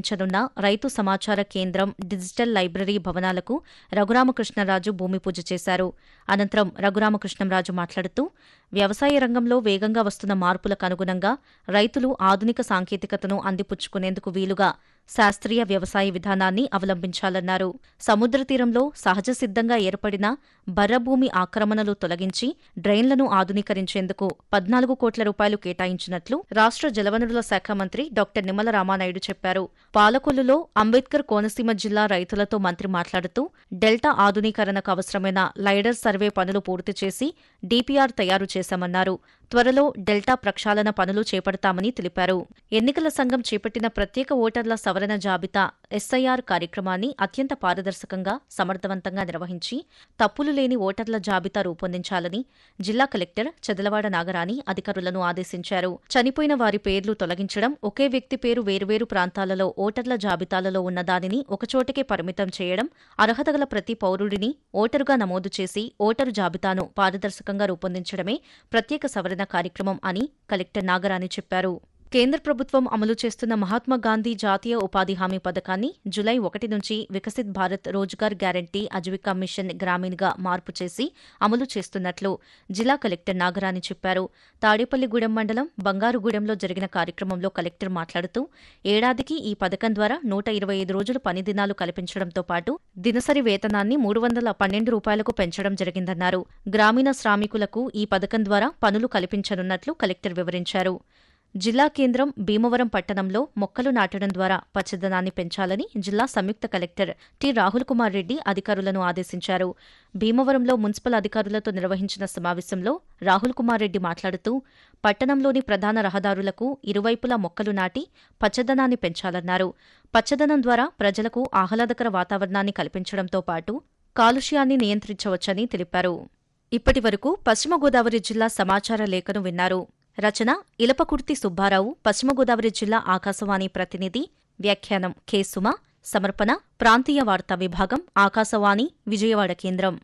నిర్మించనున్న రైతు సమాచార కేంద్రం డిజిటల్ లైబ్రరీ భవనాలకు రఘురామకృష్ణరాజు భూమి పూజ చేశారు అనంతరం రఘురామకృష్ణంరాజు మాట్లాడుతూ వ్యవసాయ రంగంలో వేగంగా వస్తున్న మార్పులకు అనుగుణంగా రైతులు ఆధునిక సాంకేతికతను అందిపుచ్చుకునేందుకు వీలుగా శాస్త్రీయ వ్యవసాయ విధానాన్ని అవలంబించాలన్నారు సముద్ర తీరంలో సహజ సిద్ధంగా ఏర్పడిన బర్రభూమి ఆక్రమణలు తొలగించి డ్రైన్లను ఆధునీకరించేందుకు పద్నాలుగు కోట్ల రూపాయలు కేటాయించినట్లు రాష్ట్ర జలవనరుల శాఖ మంత్రి డాక్టర్ నిమ్మల రామానాయుడు చెప్పారు పాలకొల్లులో అంబేద్కర్ కోనసీమ జిల్లా రైతులతో మంత్రి మాట్లాడుతూ డెల్టా ఆధునీకరణకు అవసరమైన లైడర్ సర్వే పనులు పూర్తి చేసి డీపీఆర్ తయారు చేశామన్నారు త్వరలో డెల్టా ప్రక్షాళన పనులు చేపడతామని తెలిపారు ఎన్నికల సంఘం చేపట్టిన ప్రత్యేక ఓటర్ల సవరణ జాబితా ఎస్ఐఆర్ కార్యక్రమాన్ని అత్యంత పారదర్శకంగా సమర్థవంతంగా నిర్వహించి తప్పులు లేని ఓటర్ల జాబితా రూపొందించాలని జిల్లా కలెక్టర్ చదలవాడ నాగరాణి అధికారులను ఆదేశించారు చనిపోయిన వారి పేర్లు తొలగించడం ఒకే వ్యక్తి పేరు వేర్వేరు ప్రాంతాలలో ఓటర్ల జాబితాలలో ఉన్న దానిని ఒకచోటకే పరిమితం చేయడం అర్హత గల ప్రతి పౌరుడిని ఓటరుగా నమోదు చేసి ఓటరు జాబితాను పారదర్శకంగా రూపొందించడమే ప్రత్యేక సవరణ కార్యక్రమం అని కలెక్టర్ నాగరాణి చెప్పారు కేంద్ర ప్రభుత్వం అమలు చేస్తున్న మహాత్మా గాంధీ జాతీయ ఉపాధి హామీ పథకాన్ని జులై ఒకటి నుంచి వికసిత్ భారత్ రోజ్గార్ గ్యారంటీ అజీవికా మిషన్ గ్రామీణ్గా మార్పు చేసి అమలు చేస్తున్నట్లు జిల్లా కలెక్టర్ నాగరాణి చెప్పారు తాడేపల్లిగూడెం మండలం బంగారుగూడెంలో జరిగిన కార్యక్రమంలో కలెక్టర్ మాట్లాడుతూ ఏడాదికి ఈ పథకం ద్వారా నూట ఇరవై ఐదు రోజులు పని దినాలు కల్పించడంతో పాటు దినసరి వేతనాన్ని మూడు వందల పన్నెండు రూపాయలకు పెంచడం జరిగిందన్నారు గ్రామీణ శ్రామికులకు ఈ పథకం ద్వారా పనులు కల్పించనున్నట్లు కలెక్టర్ వివరించారు జిల్లా కేంద్రం భీమవరం పట్టణంలో మొక్కలు నాటడం ద్వారా పచ్చదనాన్ని పెంచాలని జిల్లా సంయుక్త కలెక్టర్ టి రాహుల్ కుమార్ రెడ్డి అధికారులను ఆదేశించారు భీమవరంలో మున్సిపల్ అధికారులతో నిర్వహించిన సమావేశంలో రాహుల్ కుమార్ రెడ్డి మాట్లాడుతూ పట్టణంలోని ప్రధాన రహదారులకు ఇరువైపులా మొక్కలు నాటి పచ్చదనాన్ని పెంచాలన్నారు పచ్చదనం ద్వారా ప్రజలకు ఆహ్లాదకర వాతావరణాన్ని కల్పించడంతో పాటు కాలుష్యాన్ని నియంత్రించవచ్చని తెలిపారు ఇప్పటి వరకు పశ్చిమ గోదావరి జిల్లా సమాచార లేఖను విన్నారు రచన ఇలపకుర్తి సుబ్బారావు పశ్చిమ గోదావరి జిల్లా ఆకాశవాణి ప్రతినిధి వ్యాఖ్యానం కె సుమ సమర్పణ ప్రాంతీయ వార్తా విభాగం ఆకాశవాణి విజయవాడ కేంద్రం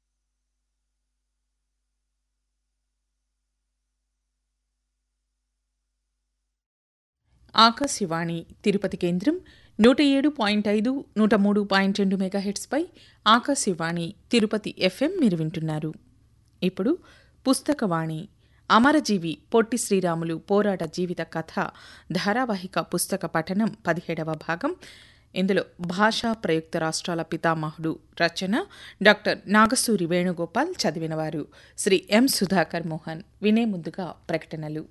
ఆకాశవాణి తిరుపతి కేంద్రం నూట ఏడు పాయింట్ ఐదు నూట మూడు పాయింట్ రెండు మెగాహెట్స్పై ఆకాశవాణి తిరుపతి ఎఫ్ఎం మీరు వింటున్నారు ఇప్పుడు పుస్తకవాణి అమరజీవి పొట్టి శ్రీరాములు పోరాట జీవిత కథ ధారావాహిక పుస్తక పఠనం పదిహేడవ భాగం ఇందులో భాషా ప్రయుక్త రాష్ట్రాల పితామహుడు రచన డాక్టర్ నాగసూరి వేణుగోపాల్ చదివినవారు శ్రీ ఎం సుధాకర్ మోహన్ వినే ముందుగా ప్రకటనలు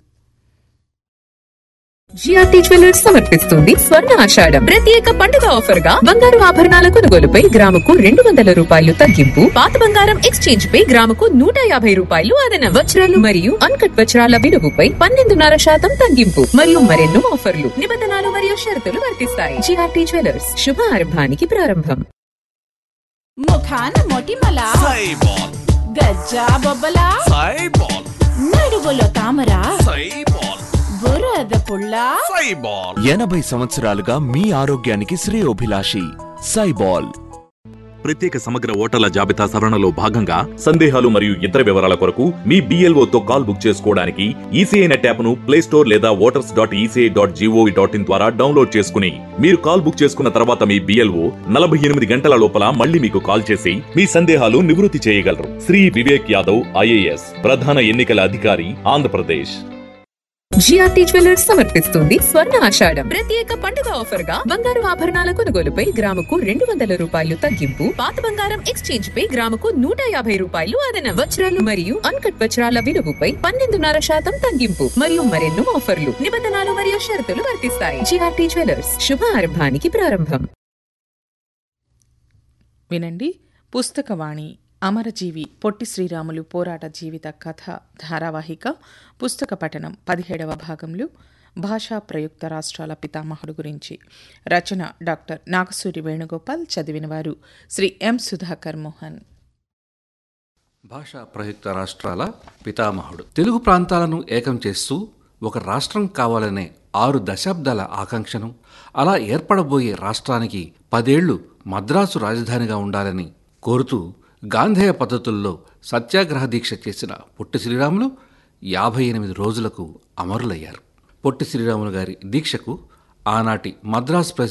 జిఆర్టీ జ్యువెలర్స్ సమర్పిస్తుంది స్వర్ణ ఆషాఢం ప్రత్యేక పండుగ ఆఫర్ గా బంగారు ఆభరణాల కొనుగోలుపై గ్రాముకు రెండు వందల రూపాయలు తగ్గింపు పాత బంగారం ఎక్స్చేంజ్ పై గ్రాముకు నూట యాభై రూపాయలు అదనం వజ్రాలు మరియు అన్కట్ వజ్రాల విలువపై పన్నెండున్నర శాతం తగ్గింపు మరియు మరెన్నో ఆఫర్లు నిబంధనలు మరియు షరతులు వర్తిస్తాయి జిఆర్టీ జ్యువెలర్స్ శుభ ఆరంభానికి ప్రారంభం ముఖాన మొటిమల సైబాల్ గజ్జా బొబ్బల సైబాల్ నడుగులో తామర సైబాల్ బురద పుల్ల సైబాల్ ఎనభై సంవత్సరాలుగా మీ ఆరోగ్యానికి శ్రేయోభిలాషి సైబాల్ ప్రత్యేక సమగ్ర ఓటర్ల జాబితా సవరణలో భాగంగా సందేహాలు మరియు ఇతర వివరాల కొరకు మీ BLO తో కాల్ బుక్ చేసుకోవడానికి ఈసీఐ నెట్ యాప్ను ప్లే స్టోర్ లేదా voters dot ECI dot G O V dot in ద్వారా డౌన్లోడ్ చేసుకుని మీరు కాల్ బుక్ చేసుకున్న తర్వాత మీ బిఎల్ఓ నలభై ఎనిమిది గంటల లోపల మళ్ళీ మీకు కాల్ చేసి మీ సందేహాలు నివృత్తి చేయగలరు శ్రీ వివేక్ యాదవ్ ఐఏఎస్ ప్రధాన ఎన్నికల అధికారి ఆంధ్రప్రదేశ్ జిఆర్టీ జ్యువెలర్స్ సమర్పిస్తుంది స్వర్ణ ఆషాఢం ప్రత్యేక పండుగ ఆఫర్ గా బంగారు ఆభరణాల కొనుగోలుపై గ్రాముకు రెండు వందల రూపాయలు తగ్గింపు పాత బంగారం ఎక్స్చేంజ్ పై గ్రాముకు నూట యాభై రూపాయలు అదనం వజ్రాలు మరియు అన్కట్ వజ్రాల విలువపై పన్నెండున్నర శాతం తగ్గింపు మరియు మరెన్నో ఆఫర్లు నిబంధనలు మరియు షరతులు వర్తిస్తాయి జిఆర్టీ జ్యువెలర్స్ శుభ ఆరంభానికి ప్రారంభం వినండి పుస్తకవాణి అమరజీవి పొట్టి శ్రీరాములు పోరాట జీవిత కథ ధారావాహిక పుస్తక పఠనం పదిహేడవ భాగంలో భాషా ప్రయుక్త రాష్ట్రాల పితామహుడు గురించి రచన డాక్టర్ నాగసూరి వేణుగోపాల్ చదివినవారు శ్రీ ఎం సుధాకర్ మోహన్ భాషా ప్రయుక్త రాష్ట్రాల పితామహుడు తెలుగు ప్రాంతాలను ఏకం చేస్తూ ఒక రాష్ట్రం కావాలనే ఆరు దశాబ్దాల ఆకాంక్షను అలా ఏర్పడబోయే రాష్ట్రానికి పదేళ్లు మద్రాసు రాజధానిగా ఉండాలని కోరుతూ గాంధేయ పద్ధతుల్లో సత్యాగ్రహ దీక్ష చేసిన పొట్టి శ్రీరాములు యాభై ఎనిమిది రోజులకు అమరులయ్యారు పొట్టి శ్రీరాములు గారి దీక్షకు ఆనాటి మద్రాసు ప్రెసిడెంట్